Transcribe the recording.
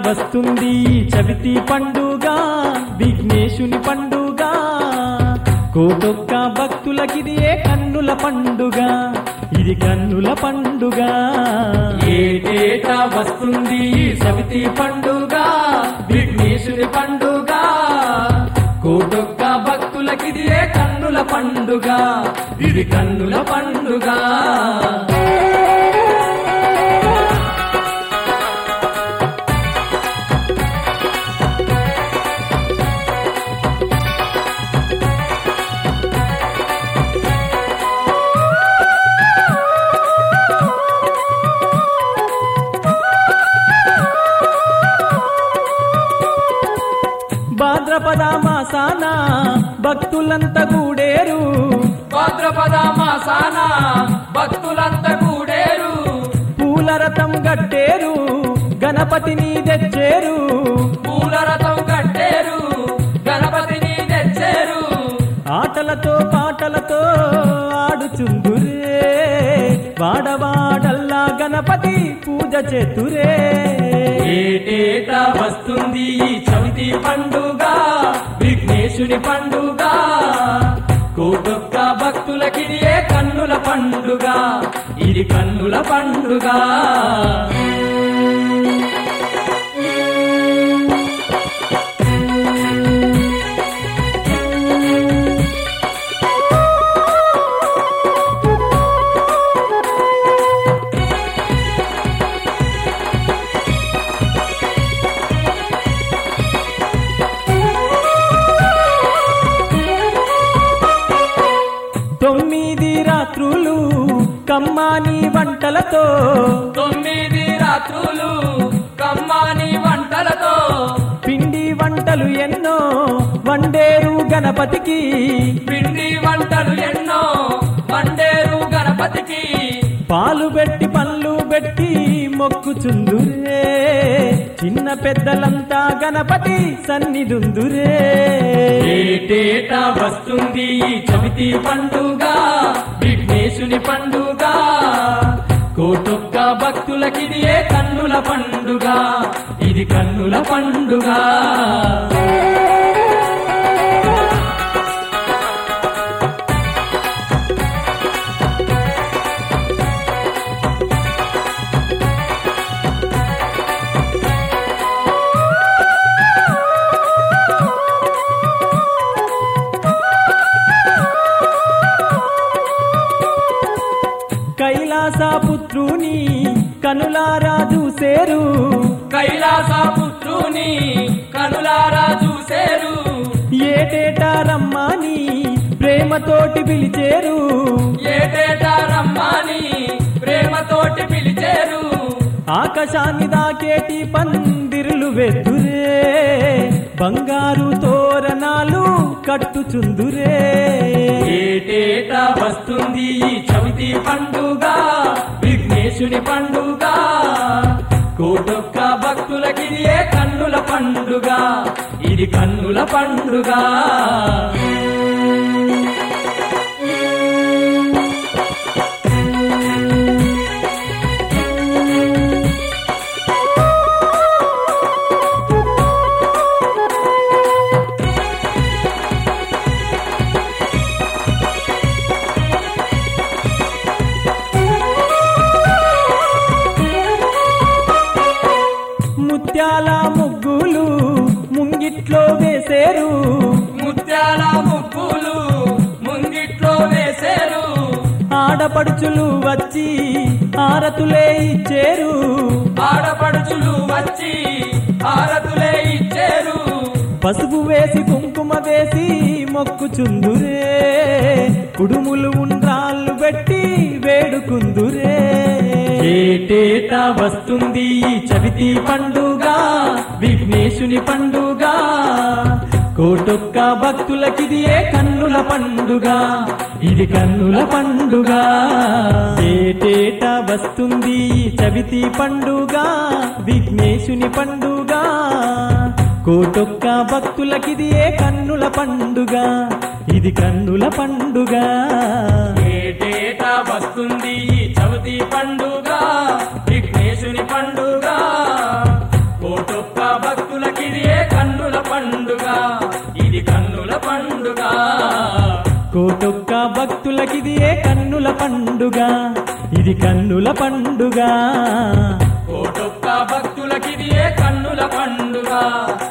వస్తుంది ఈ చవితి పండుగ విఘ్నేశుని పండుగ కోటొక్క భక్తులకిది ఏ కన్నుల పండుగ ఇది కన్నుల పండుగ ఏటేటా వస్తుంది ఈ సవితి పండుగ విఘ్నేశుని పండుగ కోటొక్క భక్తులకిది ఏ కన్నుల పండుగ ఇది కన్నుల పండుగ భాద్రపద మాసాన భక్తులంతా కూడేరు భాద్రపద మాసాన భక్తులంతా కూడేరు పూల రథం గట్టేరు గణపతిని తెచ్చేరు పూల రథం కట్టేరు గణపతిని తెచ్చారు ఆటలతో పాటలతో ఆడుచుందురే వాడవాడల్లా గణపతి పూజ చేతురే ఏటేటా వస్తుంది ఈ చవితి పండుగ విఘ్నేశుని పండుగ కోటొక్క భక్తులకిది ఏ కన్నుల పండుగ ఇది కన్నుల పండుగ తొమ్మిది రాత్రులు కమ్మాని వంటలతో తొమ్మిది రాత్రులు కమ్మాని వంటలతో పిండి వంటలు ఎన్నో వండేరు గణపతికి పిండి వంటలు ఎన్నో వండేరు గణపతికి పాలు పెట్టి పళ్ళు పెట్టి మొక్కుచుందురే చిన్న పెద్దలంతా గణపతి సన్నిదుందురే ఏటేటా వస్తుంది ఈ చవితి పండుగ విఘ్నేశుని పండుగ కోటొక్క భక్తులకిది ఏ కన్నుల పండుగ ఇది కన్నుల పండుగ కైలాస పుత్రుని కనులారా చూసేరు కైలాస పుత్రుని కనులారా చూసేరు ఏటేటా రమ్మని ప్రేమతోటి పిలిచేరు ఏటేటా రమ్మని ప్రేమతోటి పిలిచేరు ఆకాశాన్ని దాకేటి పందిరులు వెతురే బంగారు తోరణాలు కట్టుచుందురే ఏటేటా వస్తుంది ఈ చవితి పండుగ విఘ్నేశుని పండుగ కోటొక్క భక్తులకిది ఏ కన్నుల పండుగ ఇది కన్నుల పండుగ ముత్యాల ముగ్గులు ముంగిట్లో వేసేరు ముత్యాల ముగ్గులు ముంగిట్లో వేసేరు ఆడపడుచులు వచ్చి ఆరతులే ఇచ్చేరు ఆడపడుచులు వచ్చి ఆరతులే ఇచ్చేరు పసుపు వేసి కుంకుమ వేసి మొక్కుచుందురే కుడుములు ఉండ్రాళ్ళు పెట్టి వేడుకుందురే ఏటేటా వస్తుంది ఈ చవితి పండుగ విఘ్నేశుని పండుగ కోటొక్క భక్తులకిది ఏ కన్నుల పండుగ ఇది కన్నుల పండుగ ఏటేటా వస్తుంది ఈ చవితి పండుగ విఘ్నేశుని పండుగ కోటొక్క భక్తులకిది ఏ కన్నుల పండుగ ఇది కన్నుల పండుగ ఏటేటా వస్తుంది ఈ చవితి పండుగ విఘ్నేశుని పండుగ కోటొక్క కోటొక్క భక్తులకిది ఏ కన్నుల పండుగ ఇది కన్నుల పండుగ కోటొక్క భక్తులకిది ఏ కన్నుల పండుగ